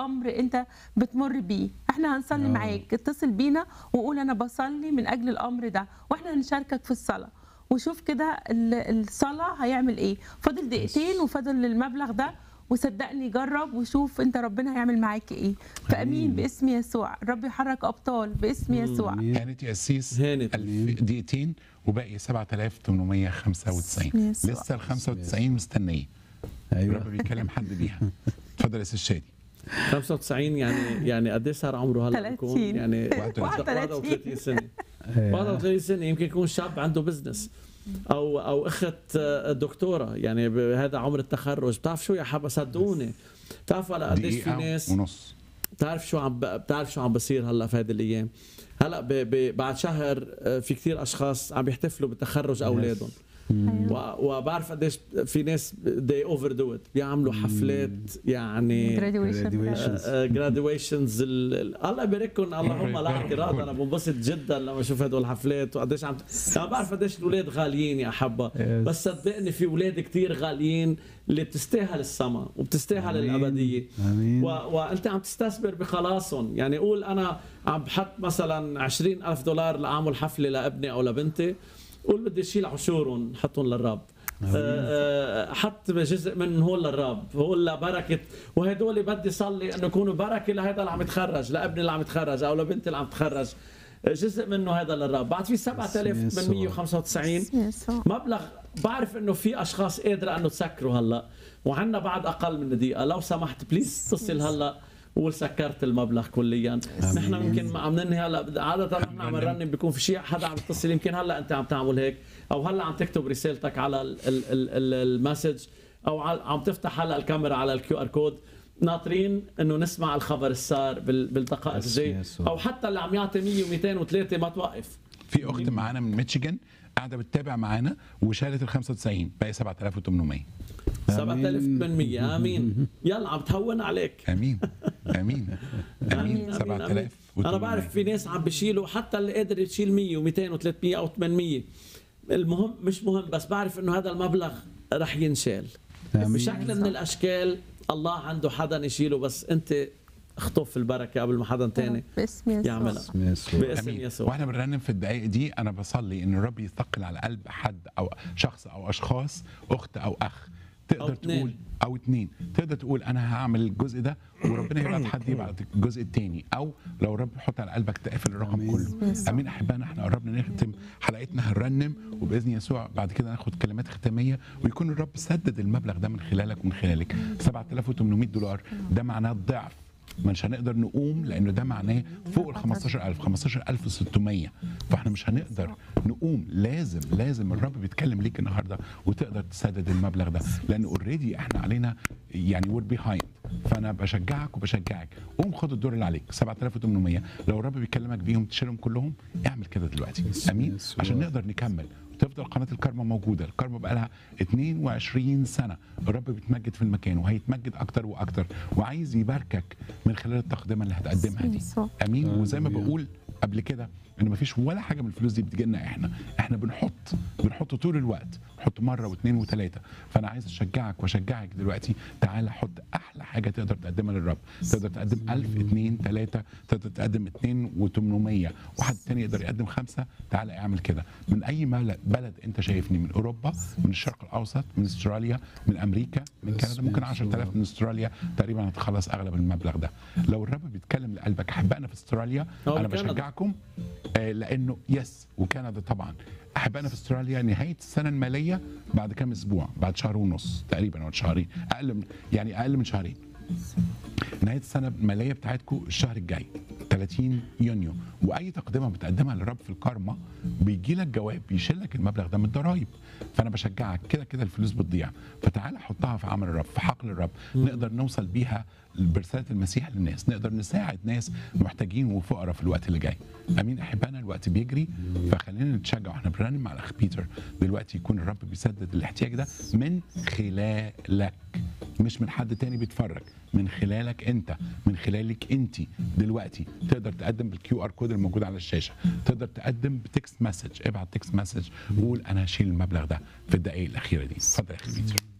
امر انت بتمر بيه احنا هنصلي آه. معاك اتصل بينا وقول انا بصلي من اجل الامر ده واحنا هنشاركك في الصلاه وشوف كده ال- الصلاه هيعمل ايه فاضل دقيقتين وفاضل المبلغ ده وصدقني جرب وشوف انت ربنا هيعمل معاك ايه فامين آمين. باسم يسوع رب يحرك ابطال باسم يسوع آمين. كانت يأسيس هانت. الف- دقيقتين وباقي 7895 يسوع. لسه ال 95 مستنيه ايوه الرب بيكلم حد بيها اتفضل يا استاذ شادي 95 يعني يعني قد ايه صار عمره هلا 30. بيكون يعني 31. 31 سنه إيه. 31 سنه يمكن يكون شاب عنده بزنس او او اخت آه، دكتوره يعني بهذا عمر التخرج بتعرف شو يا حبا صدقوني بتعرف هلا قديش في دقيقه ناس ونص بتعرف شو عم بتعرف شو عم بصير هلا في هذه الايام هلا ب... ب... بعد شهر آه، في كثير اشخاص عم بيحتفلوا بتخرج اولادهم و... وبعرف قديش في ناس they overdo it بيعملوا حفلات يعني graduation Graduation. جراديويشنز الله يبارككم اللهم لا اعتراض انا بنبسط جدا لما اشوف هدول الحفلات وقديش عم انا بعرف قديش الاولاد غاليين يا حبه Yes. بس صدقني في اولاد كتير غاليين اللي بتستاهل السما وبتستاهل آمين. الابديه آمين. و... وانت عم تستثمر بخلاصهم يعني قول انا عم بحط مثلا 20 ألف دولار لاعمل حفله لابني او لبنتي قول بدي اشيل عشورهم حطهم للرب آه، آه، حط جزء من هول للرب هول لبركه وهدول بدي صلي انه يكونوا بركه لهذا اللي عم يتخرج لابني اللي عم يتخرج او لبنتي اللي عم تتخرج جزء منه هذا للرب بعد في 7895 يسوع مبلغ بعرف انه في اشخاص قادره انه تسكروا هلا وعندنا بعد اقل من دقيقه لو سمحت بليز اتصل هلا وقول سكرت المبلغ كليا نحن يمكن ما عم ننهي هلا عاده نحن عم نرنم بيكون في شيء حدا عم يتصل يمكن هلا انت عم تعمل هيك او هلا عم تكتب رسالتك على ال- ال- ال- ال- المسج او عل- عم تفتح هلا الكاميرا على الكيو ار كود ناطرين انه نسمع الخبر السار بال- بالدقائق بس الجايه يسوع. او حتى اللي عم يعطي 100 و200 و3 ما توقف في اخت معانا من ميتشيجن قاعده بتتابع معانا وشالت ال 95 باقي 7800 7800 امين يلا عم تهون عليك امين امين امين 7000 انا بعرف في ناس عم بيشيلوا حتى اللي قادر يشيل 100 و200 و300 او 800 المهم مش مهم بس بعرف انه هذا المبلغ رح ينشال آمين. بشكل من الاشكال الله عنده حدا يشيله بس انت اخطف البركه قبل ما حدا تاني باسم يسوع يعملها باسم يسوع باسم امين يسوع واحنا بنرنم في الدقائق دي انا بصلي ان الرب يثقل على قلب حد او شخص او اشخاص اخت او اخ تقدر أو اتنين. تقول او اتنين تقدر تقول انا هعمل الجزء ده وربنا يبعت حد يبعت الجزء التاني او لو رب يحط على قلبك تقفل الرقم آمين. كله يسوع. امين احبائنا احنا قربنا نختم حلقتنا هنرنم وباذن يسوع بعد كده ناخد كلمات ختاميه ويكون الرب سدد المبلغ ده من خلالك ومن خلالك 7800 دولار ده معناه الضعف مش هنقدر نقوم لانه ده معناه فوق ال 15000 15600 فاحنا مش هنقدر نقوم لازم لازم الرب بيتكلم ليك النهارده وتقدر تسدد المبلغ ده لان اوريدي احنا علينا يعني وير بيهايند فانا بشجعك وبشجعك قوم خد الدور اللي عليك 7800 لو الرب بيكلمك بيهم تشيلهم كلهم اعمل كده دلوقتي امين يسوع. عشان نقدر نكمل تفضل قناه الكارما موجوده الكارما بقى لها 22 سنه الرب بيتمجد في المكان وهيتمجد اكتر واكتر وعايز يباركك من خلال التقدمه اللي هتقدمها دي يسوع. امين وزي ما هللويا. بقول قبل كده ان مفيش ولا حاجه من الفلوس دي بتجي لنا احنا احنا بنحط بنحط طول الوقت نحط مره واثنين وثلاثه فانا عايز اشجعك واشجعك دلوقتي تعالى حط احلى حاجه تقدر تقدمها للرب تقدر تقدم 1000 2 3 تقدر تقدم 2 و800 واحد تاني يقدر يقدم خمسه تعالى اعمل كده من اي مل- بلد انت شايفني من اوروبا من الشرق الاوسط من استراليا من امريكا من كندا ممكن 10000 من استراليا تقريبا هتخلص اغلب المبلغ ده لو الرب بيتكلم لقلبك احبائنا في استراليا أو انا كندا. بشجعكم آه، لانه يس وكندا طبعا احبائنا في استراليا نهايه السنه الماليه بعد كام اسبوع بعد شهر ونص تقريبا او شهرين اقل من يعني اقل من شهرين نهايه السنه الماليه بتاعتكم الشهر الجاي 30 يونيو واي تقدمه بتقدمها للرب في الكارما بيجي لك جواب بيشيل لك المبلغ ده من الضرايب فانا بشجعك كده كده الفلوس بتضيع فتعالى حطها في عمل الرب في حقل الرب نقدر نوصل بيها برساله المسيح للناس نقدر نساعد ناس محتاجين وفقراء في الوقت اللي جاي امين احبائنا الوقت بيجري فخلينا نتشجع واحنا بنرنم مع الاخ بيتر دلوقتي يكون الرب بيسدد الاحتياج ده من خلالك مش من حد تاني بيتفرج من خلالك انت من خلالك انت دلوقتي تقدر تقدم بالكيو ار كود الموجود على الشاشه تقدر تقدم بتكست مسج ابعت تكست مسج وقول انا هشيل المبلغ ده في الدقائق الاخيره دي اتفضل يا اخي بيتر